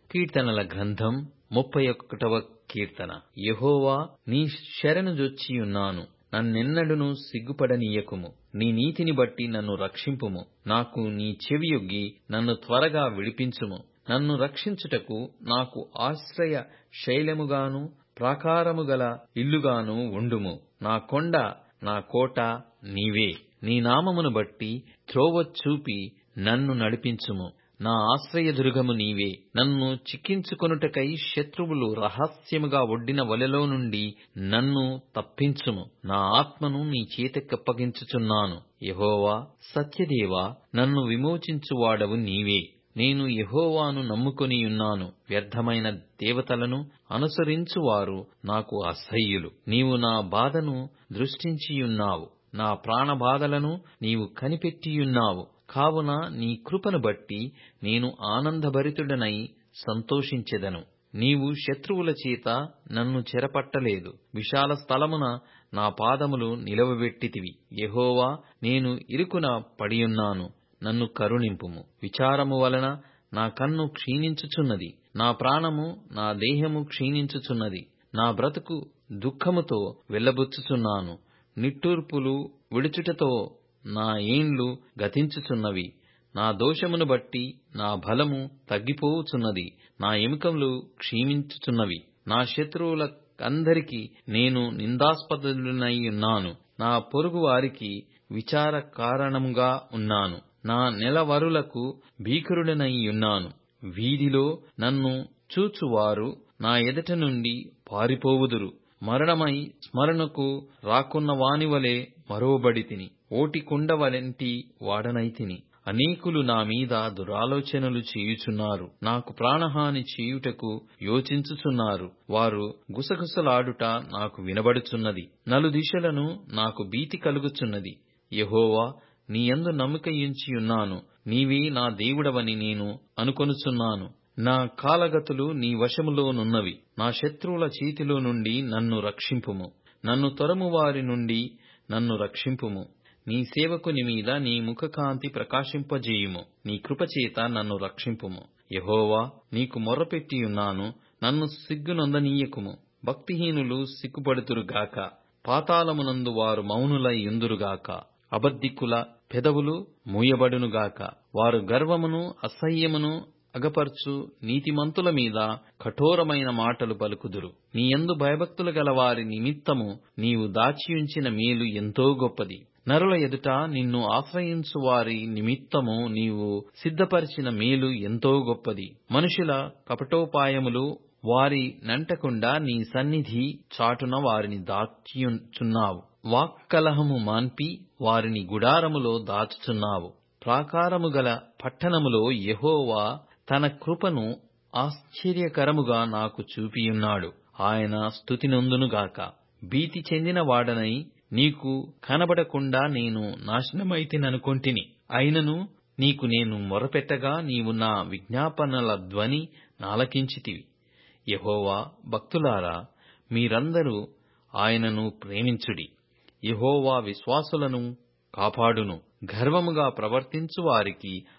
కీర్తనల గ్రంథం ముప్పై ఒకటవ కీర్తన యెహోవా నీ శరణు జొచ్చియున్నాను నన్నెన్నడును సిగ్గుపడనీయకుము నీ నీతిని బట్టి నన్ను రక్షింపుము నాకు నీ చెవియొగ్గి నన్ను త్వరగా విడిపించుము నన్ను రక్షించుటకు నాకు ఆశ్రయ శైలముగాను ప్రాకారము గల ఇల్లుగాను ఉండుము నా కొండ నా కోట నీవే నీ నామమును బట్టి త్రోవ చూపి నన్ను నడిపించుము నా ఆశ్రయదుర్గము నీవే నన్ను చిక్కించుకొనుటకై శత్రువులు రహస్యముగా ఒడ్డిన వలెలో నుండి నన్ను తప్పించుము నా ఆత్మను నీ చేతికప్పగించుచున్నాను యెహోవా సత్యదేవా నన్ను విమోచించువాడవు నీవే నేను యెహోవాను నమ్ముకొనియున్నాను వ్యర్థమైన దేవతలను అనుసరించువారు నాకు అసహ్యులు నీవు నా బాధను దృష్టించియున్నావు నా ప్రాణబాధలను నీవు కనిపెట్టియున్నావు కావున నీ కృపను బట్టి నేను ఆనందభరితుడనై సంతోషించెదను నీవు శత్రువుల చేత నన్ను చెరపట్టలేదు విశాల స్థలమున నా పాదములు నిలవబెట్టితివి యెహోవా నేను ఇరుకున పడియున్నాను నన్ను కరుణింపుము విచారము వలన నా కన్ను క్షీణించుచున్నది నా ప్రాణము నా దేహము క్షీణించుచున్నది నా బ్రతుకు దుఃఖముతో వెళ్ళబుచ్చుచున్నాను నిట్టూర్పులు విడుచుటతో నా ఏండ్లు గతించుచున్నవి నా దోషమును బట్టి నా బలము తగ్గిపోవుచున్నది నా ఎముకలు క్షీణించుచున్నవి నా శత్రువులకందరికి నేను నిందాస్పదుడనై ఉన్నాను నా పొరుగు వారికి విచార కారణముగా ఉన్నాను నా నెలవరులకు భీకరుడనై ఉన్నాను వీధిలో నన్ను చూచువారు నా ఎదుట నుండి పారిపోవుదురు మరణమై స్మరణకు రాకున్న వానివలే మరువబడితిని ఓటి కుండ వంటి వాడనైతిని అనేకులు నా మీద దురాలోచనలు చేయుచున్నారు నాకు ప్రాణహాని చేయుటకు యోచించుచున్నారు వారు గుసగుసలాడుట నాకు వినబడుచున్నది నలుదిశలను నాకు భీతి కలుగుచున్నది యెహోవా నీయందు నమ్మికయుంచియున్నాను నీవే నా దేవుడవని నేను అనుకొనుచున్నాను నా కాలగతులు నీ వశములోనున్నవి నా శత్రువుల చేతిలో నుండి నన్ను రక్షింపుము నన్ను తొరము వారి నుండి నన్ను రక్షింపుము నీ సేవకుని మీద నీ ముఖకాంతి ప్రకాశింపజేయుము నీ కృపచేత నన్ను రక్షింపుము యెహోవా నీకు మొర్రపెట్టియున్నాను నన్ను సిగ్గునొందనీయకుము భక్తిహీనులు సిగ్గుపడుతురుగాక పాతాళమునందు వారు మౌనులై యుందురుగాక అబద్ధికుల పెదవులు మూయబడునుగాక వారు గర్వమును అసహ్యమును అగపర్చు నీతిమంతుల మీద కఠోరమైన మాటలు పలుకుదురు నీయందు భయభక్తులు గల వారి నిమిత్తము నీవు దాచియుంచిన మేలు ఎంతో గొప్పది నరుల ఎదుట నిన్ను ఆశ్రయించు వారి నిమిత్తము నీవు సిద్ధపరిచిన మేలు ఎంతో గొప్పది మనుషుల కపటోపాయములు వారి నంటకుండా నీ సన్నిధి చాటున వారిని దాచియుచున్నావు వాక్కలహము మాన్పి వారిని గుడారములో దాచుచున్నావు ప్రాకారము గల పట్టణములో యెహోవా తన కృపను ఆశ్చర్యకరముగా నాకు చూపియున్నాడు ఆయన స్తుతినొందునుగాక భీతి చెందిన వాడనై నీకు కనబడకుండా నేను నాశనమైతిననుకొంటిని అయినను నీకు నేను మొరపెట్టగా నీవు నా విజ్ఞాపనల ధ్వని నాలకించితివి యెహోవా భక్తులారా మీరందరూ ఆయనను ప్రేమించుడి యెహోవా విశ్వాసులను కాపాడును గర్వముగా ప్రవర్తించు వారికి